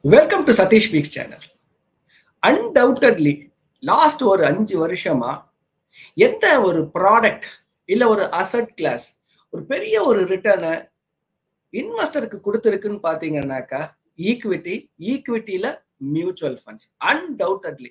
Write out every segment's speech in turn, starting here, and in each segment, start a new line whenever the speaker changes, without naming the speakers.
welcome to Satish weeks channel undoubtedly last ஒரு அஞ்சு வருஷமா எந்த ஒரு ப்ராடக்ட் இல்ல ஒரு அசட் கிளாஸ் ஒரு பெரிய ஒரு ரிட்டர்னை இன்வெஸ்டருக்கு கொடுத்துருக்குன்னு பாத்தீங்கன்னாக்கா ஈக்விட்டி ஈக்விட்டியில மியூச்சுவல் ஃபண்ட்ஸ் அன்டவுட்டட்லி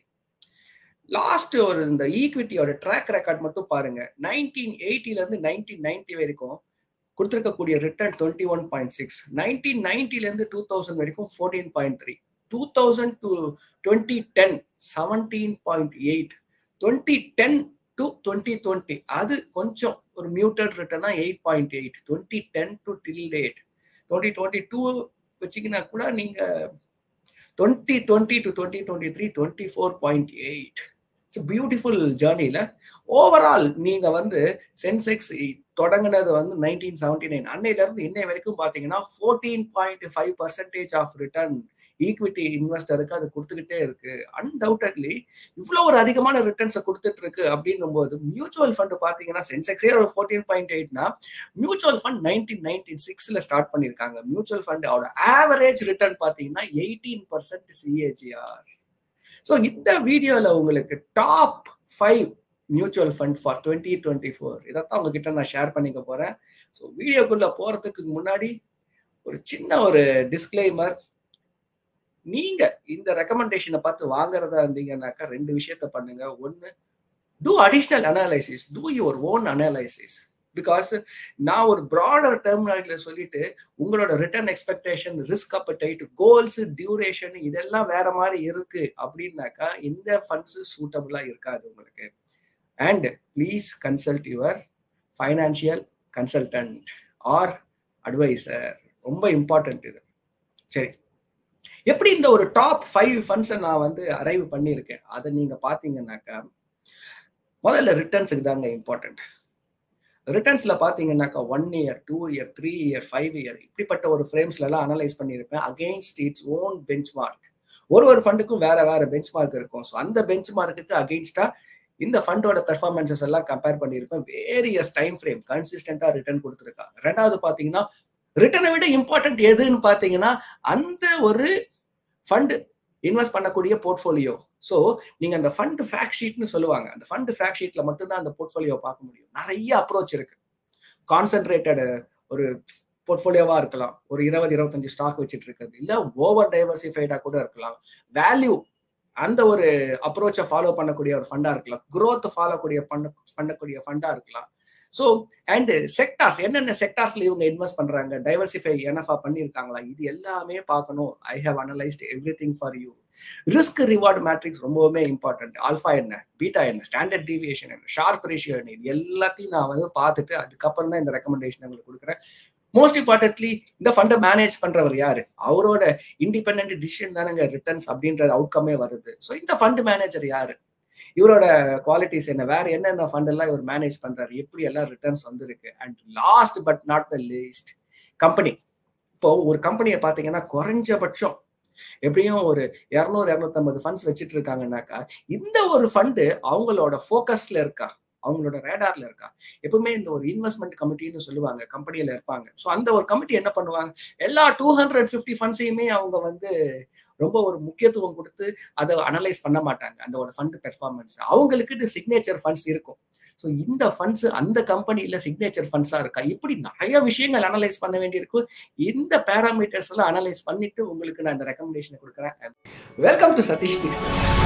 லாஸ்ட் ஒரு இந்த ஈக்விட்டியோட ட்ராக் ரெக்கார்ட் மட்டும் பாருங்க நைன்டீன் எயிட்டில இருந்து நைன்டீன் நைன்டி வரைக்கும் கொடுத்துருக்கக்கூடிய return twenty one point six nineteen நைன்டிலேருந்து டூ தௌசண்ட் வரைக்கும் fourteen point three two thousand to twenty ten seventeen point eight twenty ten to twenty twenty அது கொஞ்சம் ஒரு மியூட்டட் ரிட்டர்னா eight point eight twenty ten to till date twenty twenty two வச்சிங்கன்னா கூட நீங்க twenty twenty to twenty twenty three twenty four point eight it's beautiful ஜேர்னியில் overall நீங்க வந்து சென்செக்ஸ் தொடங்கினது வந்து நைன்டீன் செவன்டி நைன் அன்னையிலேருந்து இன்னை வரைக்கும் பார்த்தீங்கன்னா fourteen point five percentage of return equity இன்வெஸ்டருக்கு அது கொடுத்துக்கிட்டே இருக்கு அன்டவுட்டட்லி இவ்வளோ ஒரு அதிகமான ரிட்டர்ன்ஸை கொடுத்துட்டு இருக்கு அப்படின்னும் போது மியூச்சுவல் ஃபண்ட் பார்த்தீங்கன்னா சென்செக்ஸே ஒரு ஃபோர்டீன் பாயிண்ட் எயிட்னா மியூச்சுவல் ஃபண்ட் நைன்டீன் நைன்டீன் சிக்ஸ்ல ஸ்டார்ட் பண்ணியிருக்காங்க மியூச்சுவல் ஃபண்ட் அவரோட ஆவரேஜ் ரிட்டர்ன் பார்த்தீங்கன்னா எயிட்டீன் பர்சன்ட் சிஏஜிஆர் ஸோ இந்த வீடியோவில் உங்களுக்கு top five mutual fund for twenty twenty four இதைத்தான் உங்ககிட்ட நான் ஷேர் பண்ணிக்க போகிறேன் ஸோ வீடியோக்குள்ளே போகிறதுக்கு முன்னாடி ஒரு சின்ன ஒரு டிஸ்க்ளைமர் நீங்க இந்த ரெக்கமெண்டேஷனை பார்த்து வாங்குறதா இருந்தீங்கன்னாக்கா ரெண்டு விஷயத்த பண்ணுங்க ஒன்று do additional analysis do your own analysis because நான் ஒரு ப்ராடர் டெர்மினாலஜியில் சொல்லிட்டு உங்களோட return expectation risk appetite goals duration இதெல்லாம் வேற மாதிரி இருக்கு அப்படின்னாக்கா இந்த ஃபண்ட்ஸ் சூட்டபுளா இருக்காது உங்களுக்கு and please consult your financial consultant or advisor ரொம்ப இம்பார்ட்டன்ட் இது சரி எப்படி இந்த ஒரு டாப் ஃபைவ் ஃபண்ட்ஸை நான் வந்து அரைவ் பண்ணியிருக்கேன் அதை நீங்க பார்த்தீங்கன்னாக்கா முதல்ல ரிட்டர்ன்ஸுக்கு தாங்க இம்பார்ட்டன்ட் ரிட்டர்ன்ஸ்ல பாத்தீங்கன்னாக்கா one year two year three year five year இப்படிப்பட்ட ஒரு ஃப்ரேம்ஸ்ல எல்லாம் அனலைஸ் பண்ணியிருப்பேன் against its own benchmark ஒரு ஒரு ஃபண்டுக்கும் வேற வேற பெஞ்ச் மார்க் இருக்கும் ஸோ அந்த பெஞ்ச் மார்க்குக்கு அகெயின்ஸ்டா இந்த ஃபண்டோட பெர்ஃபார்மன்சஸ் எல்லாம் கம்பேர் பண்ணியிருப்பேன் வேரியஸ் டைம் ஃப்ரேம் கன்சிஸ்டண்டா ரிட்டர்ன் கொடுத்துருக்காங்க ரெண்டாவது பாத்தீங்கன்னா ரிட்டர்னை விட இம்பார்ட்டன்ட் எதுன்னு பாத்தீங்கன்னா அந்த ஒரு ஃபண்டு இன்வெஸ்ட் பண்ணக்கூடிய போர்ட்ஃபோலியோ ஸோ நீங்க அந்த ஃபண்ட் ஃபேக்ட் ஷீட்னு சொல்லுவாங்க அந்த ஃபண்ட் ஃபேக்ட் ஷீட்ல மட்டும்தான் அந்த போர்ட்ஃபோலியோ பார்க்க முடியும் நிறைய அப்ரோச் இருக்கு கான்சென்ட்ரேட்டட் ஒரு போர்ட்ஃபோலியோவா இருக்கலாம் ஒரு இருபது இருபத்தஞ்சு ஸ்டாக் வச்சுட்டு இருக்கிறது இல்ல ஓவர் டைவர்சிஃபைடா கூட இருக்கலாம் வேல்யூ அந்த ஒரு அப்ரோச்சை ஃபாலோ பண்ணக்கூடிய ஒரு ஃபண்டா இருக்கலாம் குரோத் ஃபாலோ கூடிய பண்ண பண்ணக்கூடிய ஃபண்டா இருக்கலாம் ஸோ அண்ட் செக்டார்ஸ் என்னென்ன செக்டார்ஸ்ல இவங்க இன்வெஸ்ட் பண்றாங்க டைவர்சிஃபை என்னஃபா பண்ணியிருக்காங்களா இது எல்லாமே பார்க்கணும் I have analysed everything for you risk reward matrix ரொம்பவுமே இம்பார்ட்டன்ட் ஆல்ஃபா என்ன பீட்டா என்ன ஸ்டாண்டர்ட் டிவியேஷன் என்ன ஷார்ப் ரேஷியோ என்ன இது எல்லாத்தையும் நான் வந்து பார்த்துட்டு அதுக்கப்புறம் தான் இந்த ரெக்கமெண்டேஷன் உங்களுக்கு கொடுக்குறேன் மோஸ்ட் இம்பார்ட்டன்ட்லி இந்த ஃபண்டை மேனேஜ் பண்றவர் யாரு அவரோட இண்டிபெண்ட் டிசிஷன் தானங்க ரிட்டர்ன்ஸ் அப்படின்ற அவுட்கமே வருது ஸோ இந்த ஃபண்ட் மேனேஜர் யாரு இவரோட குவாலிட்டிஸ் என்ன வேற என்னென்ன ஃபண்ட் எல்லாம் இவர் மேனேஜ் பண்றாரு எப்படி எல்லாம் ரிட்டர்ன்ஸ் வந்திருக்கு and last but not the least company இப்போ ஒரு கம்பெனியை பார்த்தீங்கன்னா குறைஞ்சபட்சம் எப்படியும் ஒரு இரநூறு இரநூத்தம்பது ஃபண்ட்ஸ் வச்சுட்டு இருக்காங்கன்னாக்கா இந்த ஒரு ஃபண்டு அவங்களோட ஃபோக்கஸ்ல இருக்கா அவங்களோட ரேடார்ல இருக்கா எப்பவுமே இந்த ஒரு இன்வெஸ்ட்மெண்ட் கமிட்டின்னு சொல்லுவாங்க கம்பெனியில இருப்பாங்க ஸோ அந்த ஒரு கமிட்டி என்ன பண்ணுவாங்க எல்லா டூ ஹண்ட்ரட் ஃபிஃப்டி ஃபண்ட்ஸையுமே அவங்க வந்து ரொம்ப ஒரு முக்கியத்துவம் கொடுத்து அதை அனலைஸ் பண்ண மாட்டாங்க அந்த ஃபண்ட் பெர்ஃபார்மன்ஸ் அவங்களுக்கு சிக்னேச்சர் ஃபண்ட்ஸ் இருக்கும் ஸோ இந்த ஃபண்ட்ஸ் அந்த கம்பெனியில சிக்னேச்சர் ஃபண்ட்ஸா இருக்கா இப்படி நிறைய விஷயங்கள் அனலைஸ் பண்ண வேண்டியிருக்கும் இந்த பேராமீட்டர்ஸ் எல்லாம் அனலைஸ் பண்ணிட்டு உங்களுக்கு நான் இந்த ரெக்கமெண்டேஷனை கொடுக்குறேன் welcome to Satish picks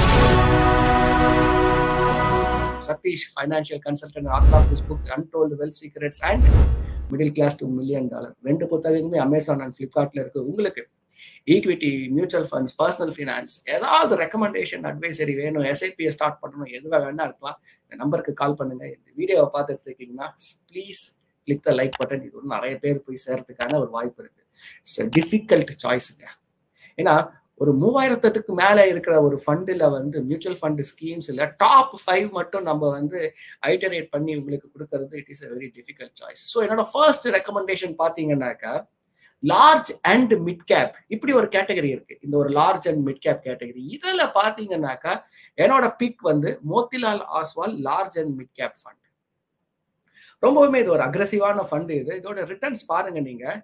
Satish financial consultant author of this book untold wealth secrets and middle class to million dollar ரெண்டு புத்தகங்களுமே அமேசான் அண்ட் ஃப்ளிப்கார்ட்ல இருக்கு உங்களுக்கு equity mutual funds personal finance ஏதாவது ரெக்கமெண்டேஷன் அட்வைசரி வேணும் எஸ்ஐபியை ஸ்டார்ட் பண்ணணும் எதுவாக வேணா இருக்கலாம் இந்த நம்பருக்கு கால் பண்ணுங்க இந்த வீடியோவை பார்த்துட்டு இருக்கீங்கன்னா please click the like button இது ஒரு நிறைய பேர் போய் சேர்றதுக்கான ஒரு வாய்ப்பு இருக்கு இட்ஸ் டிஃபிகல்ட் சாய்ஸுங்க ஏன்னா ஒரு மூவாயிரத்துக்கு மேல இருக்கிற ஒரு ஃபண்டில் வந்து மியூச்சுவல் ஃபண்ட் ஸ்கீம்ஸ்ல டாப் ஃபைவ் மட்டும் நம்ம வந்து ஐட்டரேட் பண்ணி உங்களுக்கு கொடுக்கறது it is a very difficult choice so என்னோட ஃபர்ஸ்ட் ரெக்கமெண்டேஷன் பார்த்தீங்கன்னாக்கா லார்ஜ் அண்ட் மிட் கேப் இப்படி ஒரு கேட்டகரி இருக்கு இந்த ஒரு large and mid cap category இதுல பாத்தீங்கன்னாக்கா என்னோட பிக் வந்து Motilal Oswal large and mid cap fund ரொம்பவுமே இது ஒரு அக்ரஸிவான ஃபண்ட் இது இதோட ரிட்டர்ன்ஸ் பாருங்க நீங்க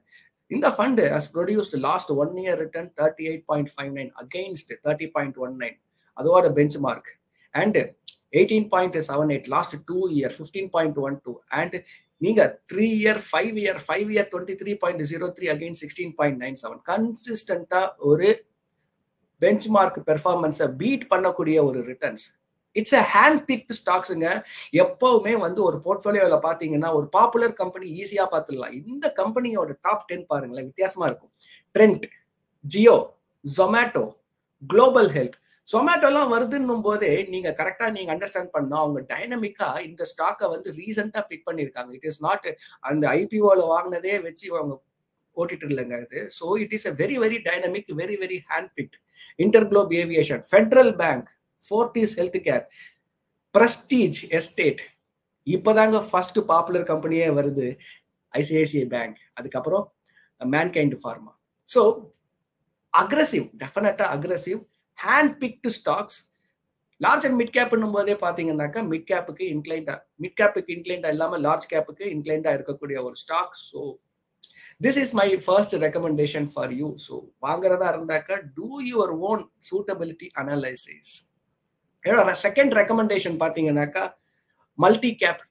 இந்த fund has produced last one year return thirty eight point five nine against thirty point one nine அதோட benchmark and eighteen point seven eight last two year fifteen point one two and நீங்க three year five year five year twenty three point zero three again sixteen point nine seven கன்சிஸ்டண்டா ஒரு benchmark பெர்ஃபார்மன்ஸை beat பண்ணக்கூடிய ஒரு returns it's a hand picked ஸ்டாக்ஸுங்க எப்பவுமே வந்து ஒரு போர்ட்ஃபோலியோவில் பார்த்தீங்கன்னா ஒரு பாப்புலர் கம்பெனி ஈஸியாக பார்த்துடலாம் இந்த கம்பெனியோட டாப் டென் பாருங்களேன் வித்தியாசமா இருக்கும் trend Jio Zomato global health ஜொமேட்டோலாம் வருதுன்னும் போதே நீங்க கரெக்டா நீங்க அண்டர்ஸ்டாண்ட் பண்ணா அவங்க டைனமிக்கா இந்த ஸ்டாக்கை வந்து ரீசெண்டா பிக் பண்ணிருக்காங்க இட் இஸ் நாட் அந்த ஐபிஓல வாங்கினதே வச்சு அவங்க ஓட்டிட்டு இல்லைங்க இது so it is a very very dynamic very very hand picked InterGlobe Aviation Federal Bank Fortis Health Care Prestige Estate இப்போதாங்க ஃபர்ஸ்ட் பாப்புலர் கம்பெனியே வருது ஐசிஐசிஐ பேங்க் அதுக்கப்புறம் மேன்கைண்ட் ஃபார்மா ஸோ அக்ரஸிவ் டெஃபினட்டா aggressive hand picked stocks large and mid கேப்னும் போதே பார்த்தீங்கன்னாக்கா mid கேப்புக்கு இன்க்ளைண்டா mid கேப்புக்கு இன்க்ளைண்டா இல்லாமல் large கேப்புக்கு இன்க்ளைண்டா இருக்கக்கூடிய ஒரு stock so this is my first recommendation for you so வாங்குறதா இருந்தாக்கா do your own suitability analysis என்னோட செகண்ட் ரெக்கமெண்டேஷன் பார்த்தீங்கன்னாக்கா மல்டி கேப்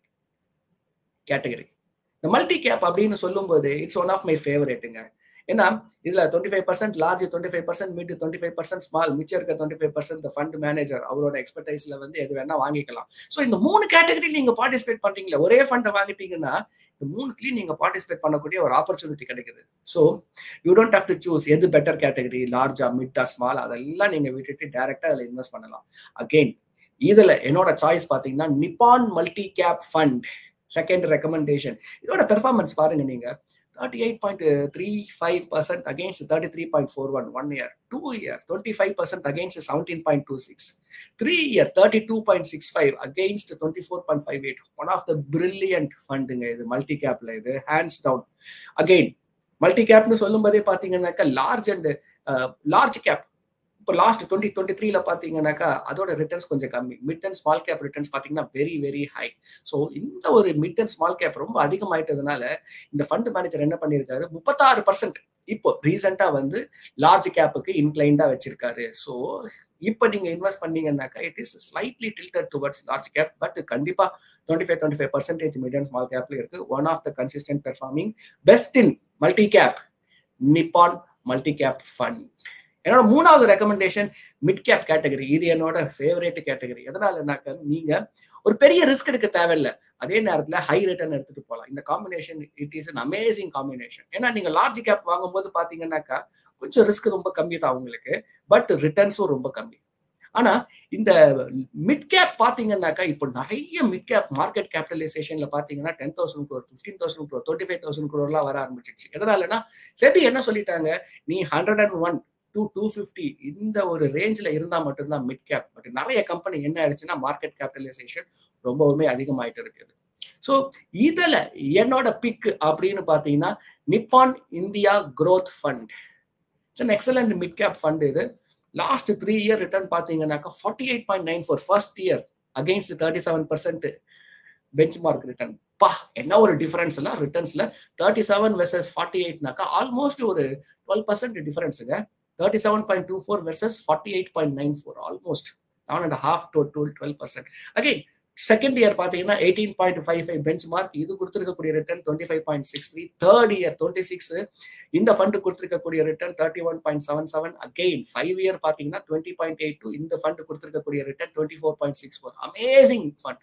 கேட்டகரி இந்த மல்டி கேப் அப்படின்னு சொல்லும்போது இட்ஸ் ஒன் ஆஃப் மை ஃபேவரேட்டுங்க ஏன்னா இதுல twenty five percent large twenty five percent mid twenty five percent small மிச்சம் இருக்க twenty five percent fund manager அவரோட எக்ஸ்பர்டைஸ்ல வந்து எது வேணா வாங்கிக்கலாம் ஸோ இந்த மூணு கேட்டகரி நீங்க பார்ட்டிசிபேட் பண்றீங்களா ஒரே ஃபண்டை வாங்கிட்டீங்கன்னா இந்த மூணுத்துலயும் நீங்க பார்ட்டிசிபேட் பண்ணக்கூடிய ஒரு ஆப்பர்ச்சுனிட்டி கிடைக்குது so you don't have to choose எது பெட்டர் கேட்டகரி லார்ஜா மிட்டா ஸ்மால் அதெல்லாம் நீங்க விட்டுட்டு டைரக்டா அதில் இன்வெஸ்ட் பண்ணலாம் அகெயின் இதுல என்னோட சாய்ஸ் பாத்தீங்கன்னா Nippon multi cap fund second recommendation இதோட பெர்ஃபார்மன்ஸ் பாருங்க நீங்க thirty eight point three five percent against thirty three point four one one year two year twenty five percent against seventeen point two six three year thirty two point six five against twenty four point five eight one of the brilliant ஃபண்டுங்க இது multi கேப்ல இது hands down again multi கேப்னு சொல்லும் போதே பார்த்தீங்கன்னாக்கா large and large cap இப்போ last twenty twenty த்ரீல பார்த்தீங்கன்னாக்கா அதோட ரிட்டர்ன்ஸ் கொஞ்சம் கம்மி mid and small cap returns பார்த்தீங்கன்னா வெரி வெரி ஹை ஸோ இந்த ஒரு மிட் அண்ட் ஸ்மால் கேப் ரொம்ப அதிகமாயிட்டதுனால இந்த ஃபண்ட் மேனேஜர் என்ன பண்ணியிருக்காரு முப்பத்தாறு பர்சன்ட் இப்போ ரீசெண்டா வந்து லார்ஜ் கேப்புக்கு இன்க்ளைண்டா வச்சிருக்காரு ஸோ இப்போ நீங்க இன்வெஸ்ட் பண்ணீங்கன்னாக்கா it is slightly tilted towards large cap but கண்டிப்பா twenty five twenty five percentage mid and small கேப்ல இருக்கு one of the consistent performing best in multi cap Nippon multi cap fund என்னோட மூணாவது recommendation mid cap category இது என்னோட favourite category எதனாலனாக்க நீங்க ஒரு பெரிய ரிஸ்க் எடுக்க தேவையில்லை அதே நேரத்தில் ஹை ரிட்டர்ன் எடுத்துட்டு போகலாம் இந்த combination it is an amazing combination ஏன்னா நீங்க லார்ஜ் கேப் வாங்கும்போது பாத்தீங்கன்னாக்கா கொஞ்சம் ரிஸ்க் ரொம்ப கம்மி தான் உங்களுக்கு பட் ரிட்டர்ன்ஸும் ரொம்ப கம்மி ஆனா இந்த மிட் கேப் பாத்தீங்கன்னாக்கா இப்போ நிறைய மிட் கேப் மார்க்கெட் கேபிட்டலைசேஷன்ல பாத்தீங்கன்னா ten thousand crore fifteen thousand crore twenty five thousand க்ரோர்லாம் வர ஆரம்பிச்சிருச்சு எதனாலனா செபி என்ன சொல்லிட்டாங்க நீ hundred and one to two fifty இந்த ஒரு ரேஞ்சில் இருந்தால் மட்டும்தான் மிட் கேப் பட் நிறைய கம்பெனி என்ன ஆயிடுச்சுன்னா மார்க்கெட் கேபிட்டலைசேஷன் ரொம்பவுமே அதிகமாயிட்டு இருக்குது ஸோ இதில் என்னோட பிக் அப்படின்னு பார்த்தீங்கன்னா Nippon India growth fund it's an excellent mid cap fund இது லாஸ்ட் த்ரீ இயர் ரிட்டர்ன் பார்த்தீங்கன்னாக்கா forty eight point nine four first year against thirty seven percent benchmark return பா என்ன ஒரு டிஃபரன்ஸ் எல்லாம் ரிட்டர்ன்ஸ்ல தேர்ட்டி செவன் வெர்சஸ் ஃபார்ட்டி எயிட்னாக்கா almost ஒரு twelve percent டிஃபரன்ஸுங்க thirty seven point two four versus forty eight point nine four almost seven and half to to twelve percent again second year பார்த்தீங்கன்னா eighteen point five five benchmark இது கொடுத்துருக்கக்கூடிய return twenty five point six three third year twenty six இந்த fund கொடுத்துருக்கக்கூடிய return thirty one point seven seven again five year பார்த்தீங்கன்னா twenty point eight two இந்த fund கொடுத்துருக்கக்கூடிய return twenty four point six four amazing fund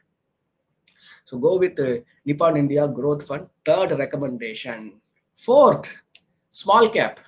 so go with Nippon India growth fund third recommendation fourth small cap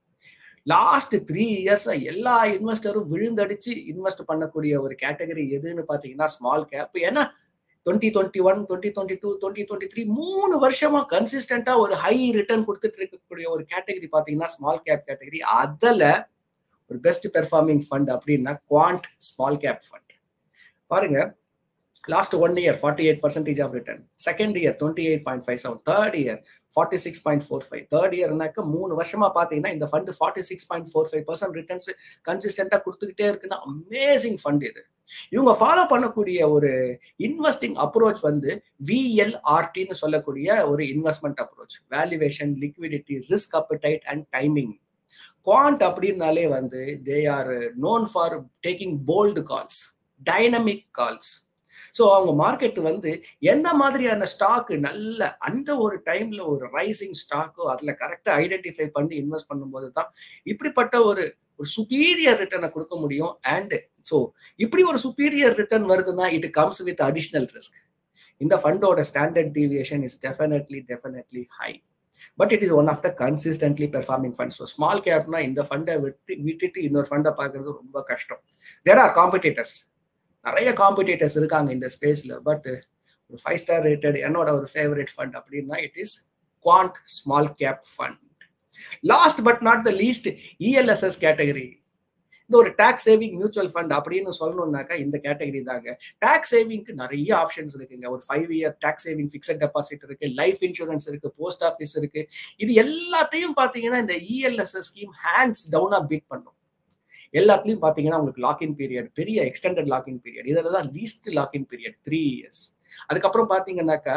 last three இயர்ஸா எல்லா இன்வெஸ்டரும் விழுந்தடிச்சு invest பண்ணக்கூடிய ஒரு category எதுன்னு பாத்தீங்கன்னா small cap ஏன்னா twenty twenty one twenty twenty two twenty twenty three மூணு வருஷமா கன்சிஸ்டண்டா ஒரு ஹை ரிட்டர்ன் கொடுத்துட்டு இருக்கக்கூடிய ஒரு கேட்டகரி பாத்தீங்கன்னா ஸ்மால் கேப் கேட்டகரி அதுல ஒரு பெஸ்ட் பெர்ஃபார்மிங் ஃபண்ட் அப்படின்னா குவாண்ட் ஸ்மால் கேப் ஃபண்ட் பாருங்க last one year forty eight percentage of return second year twenty eight point five seven third year forty six point four five third இயர்னாக்க மூணு வருஷமா பார்த்தீங்கன்னா இந்த fund forty six point four five percent returns கன்சிஸ்டண்டா கொடுத்துக்கிட்டே இருக்குன்னா amazing fund இது இவங்க ஃபாலோ பண்ணக்கூடிய ஒரு இன்வெஸ்டிங் அப்ரோச் வந்து விஎல்ஆர்டின்னு சொல்லக்கூடிய ஒரு investment approach valuation liquidity risk appetite and timing Quant அப்படின்னாலே வந்து they are known for taking bold calls dynamic calls so அவங்க மார்க்கெட் வந்து எந்த மாதிரியான ஸ்டாக் நல்ல அந்த ஒரு டைம்ல ஒரு ரைசிங் ஸ்டாக்கோ அதில் கரெக்டாக ஐடென்டிஃபை பண்ணி இன்வெஸ்ட் பண்ணும்போது தான் இப்படிப்பட்ட ஒரு ஒரு சுப்பீரியர் ரிட்டர்னை கொடுக்க முடியும் அண்ட் ஸோ இப்படி ஒரு சுப்பீரியர் ரிட்டர்ன் வருதுன்னா it comes with additional risk இந்த ஃபண்டோட standard deviation is definitely definitely high but it is one of the consistently performing fund so small கேப்னா இந்த ஃபண்டை விட்டு விட்டுட்டு இன்னொரு ஃபண்டை பார்க்கறது ரொம்ப கஷ்டம் தேர் ஆர் காம்படிட்டர்ஸ் நிறைய காம்படிட்டர்ஸ் இருக்காங்க இந்த ஸ்பேஸ்ல பட் ஒரு ஃபைவ் ஸ்டார் ரேட்டட் என்னோட ஒரு ஃபேவரட் ஃபண்ட் அப்படின்னா it is Quant small cap fund last but not the least ELSS category இந்த ஒரு டேக்ஸ் சேவிங் மியூச்சுவல் ஃபண்ட் அப்படின்னு சொல்லணும்னாக்கா இந்த கேட்டகரி தாங்க டேக்ஸ் சேவிங்க்கு நிறைய ஆப்ஷன்ஸ் இருக்குங்க ஒரு five year tax saving fixed deposit இருக்கு லைஃப் இன்சூரன்ஸ் இருக்கு போஸ்ட் ஆஃபீஸ் இருக்கு இது எல்லாத்தையும் பார்த்தீங்கன்னா இந்த இஎல்எஸ்எஸ் ஸ்கீம் ஹேண்ட்ஸ் டவுனா பீட் பண்ணும் எல்லாத்துலயும் பாத்தீங்கன்னா உங்களுக்கு லாக்இன் பீரியட் பெரிய எக்ஸ்டெண்டட் லாக்இன் பீரியட் இதில் தான் least lock in period three years அதுக்கப்புறம் பாத்தீங்கன்னாக்கா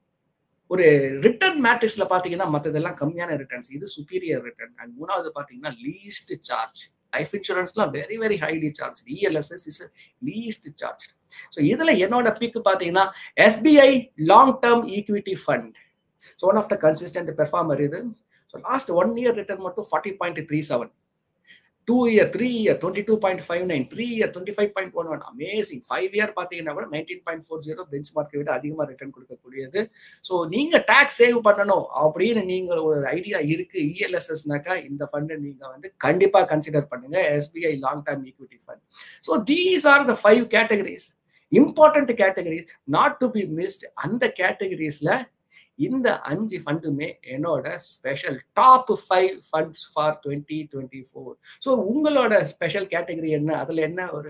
ஒரு ரிட்டர்ன் மேட்ரிக்ஸ்ல பாத்தீங்கன்னா மற்றதெல்லாம் கம்மியான ரிட்டர்ன்ஸ் இது சுப்பீரியர் ரிட்டர்ன் அண்ட் மூணாவது பாத்தீங்கன்னா லீஸ்ட் சார்ஜ் லைஃப் இன்சூரன்ஸ்லாம் very very highly charge ELSS is least charge so இதுல என்னோட பிக் பாத்தீங்கன்னா SBI long term equity fund so one of the consistent performer இது so last one year return மட்டும் forty point three seven two year three year twenty two point five nine three year twenty five point one one amazing five year பார்த்தீங்கன்னா கூட nineteen point four zero பெஞ்ச் மார்க்கை விட அதிகமாக return கொடுக்கக்கூடியது so நீங்கள் tax save பண்ணணும் அப்படின்னு நீங்கள் ஒரு ஐடியா இருக்கு இஎல்எஸ்எஸ்னாக்கா இந்த ஃபண்டை நீங்கள் வந்து கண்டிப்பாக கன்சிடர் பண்ணுங்க SBI long term equity fund so these are the five categories important categories not to be missed அந்த கேட்டகரிஸ்ல இந்த அஞ்சு ஃபண்டுமே என்னோட special top five funds for twenty twenty four so உங்களோட ஸ்பெஷல் கேட்டகரி என்ன அதில் என்ன ஒரு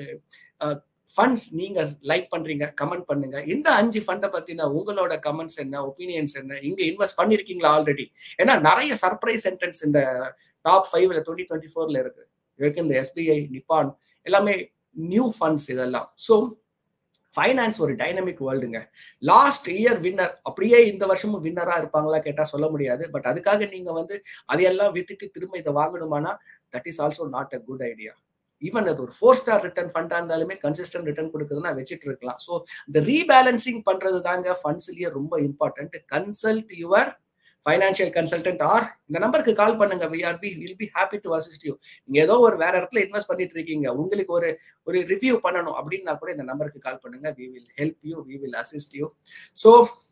ஃபண்ட்ஸ் நீங்க லைக் பண்றீங்க கமெண்ட் பண்ணுங்க இந்த அஞ்சு ஃபண்டை பத்தின உங்களோட கமெண்ட்ஸ் என்ன ஒப்பீனியன்ஸ் என்ன இங்க இன்வெஸ்ட் பண்ணிருக்கீங்களா ஆல்ரெடி ஏன்னா நிறைய சர்ப்ரைஸ் சென்டென்ஸ் இந்த டாப் ஃபைவ்ல டுவெண்ட்டி டுவெண்ட்டி ஃபோர்ல இருக்கு இருக்கு இந்த எஸ்பிஐ நிப்பான் எல்லாமே நியூ ஃபண்ட்ஸ் இதெல்லாம் ஸோ ஃபைனான்ஸ் ஒரு டைனமிக் வேர்ல்டுங்க லாஸ்ட் இயர் வின்னர் அப்படியே இந்த வருஷமும் வின்னரா இருப்பாங்களா கேட்டா சொல்ல முடியாது பட் அதுக்காக நீங்க வந்து அதையெல்லாம் வித்துட்டு திரும்ப இதை வாங்கணுமானா that is also not a good idea even அது ஒரு ஃபோர் ஸ்டார் ரிட்டர்ன் ஃபண்டா இருந்தாலுமே கன்சிஸ்டன்ட் ரிட்டர்ன் கொடுக்குதுன்னா வச்சுட்டு இருக்கலாம் ஸோ இந்த ரீபேலன்சிங் பண்றது தாங்க ஃபண்ட்ஸ்லயே ரொம்ப important consult your financial consultant or இந்த நம்பருக்கு கால் பண்ணுங்க VRP will be happy to assist you நீங்க ஏதோ ஒரு வேற இடத்துல இன்வெஸ்ட் பண்ணிட்டு இருக்கீங்க உங்களுக்கு ஒரு ஒரு ரிவ்யூ பண்ணணும் அப்படின்னா கூட இந்த நம்பருக்கு கால் பண்ணுங்க we will help you we will assist you so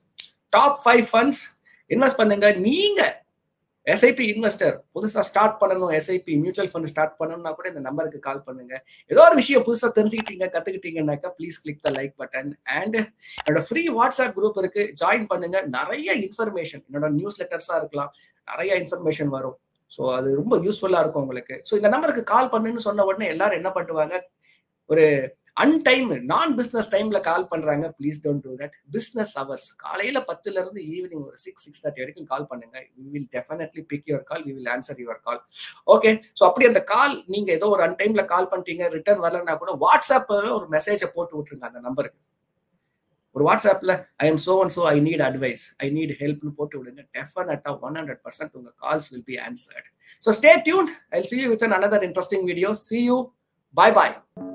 top five funds invest பண்ணுங்க நீங்க எஸ்ஐபி இன்வெஸ்டர் புதுசாக ஸ்டார்ட் பண்ணணும் எஸ்ஐபி மியூச்சுவல் ஃபண்ட் ஸ்டார்ட் பண்ணணும்னா கூட இந்த நம்பருக்கு கால் பண்ணுங்க ஏதோ ஒரு விஷயம் புதுசாக தெரிஞ்சுக்கிட்டீங்க கத்துக்கிட்டீங்கன்னாக்கா please click the like button and என்னோட ஃப்ரீ வாட்ஸ்அப் குரூப் இருக்கு ஜாயின் பண்ணுங்க நிறைய இன்ஃபர்மேஷன் என்னோட நியூஸ் லெட்டர்ஸா இருக்கலாம் நிறைய இன்ஃபர்மேஷன் வரும் ஸோ அது ரொம்ப யூஸ்ஃபுல்லா இருக்கும் உங்களுக்கு ஸோ இந்த நம்பருக்கு கால் பண்ணுன்னு சொன்ன உடனே எல்லாரும் என்ன பண்ணுவாங்க ஒரு அன்டைம் நான் பிசினஸ் டைம்ல கால் பண்றாங்க please don't do that business hours காலையில பத்துல இருந்து ஈவினிங் ஒரு சிக்ஸ் சிக்ஸ் தேர்ட்டி வரைக்கும் கால் பண்ணுங்க we will definitely pick your call we will answer your call okay so அப்படி அந்த கால் நீங்க ஏதோ ஒரு அன்டைம்ல கால் பண்ணிட்டீங்க ரிட்டர்ன் வரலன்னா கூட வாட்ஸ்அப்ல ஒரு மெசேஜை போட்டு விட்டுருங்க அந்த நம்பருக்கு ஒரு வாட்ஸ்அப்ல I am so and so I need advice I need ஹெல்ப்னு போட்டு விடுங்க டெஃபினட்டா ஒன் ஹண்ட்ரட் பர்சன்ட் உங்க calls will be answered so stay tuned I see you with an another interesting video see you bye bye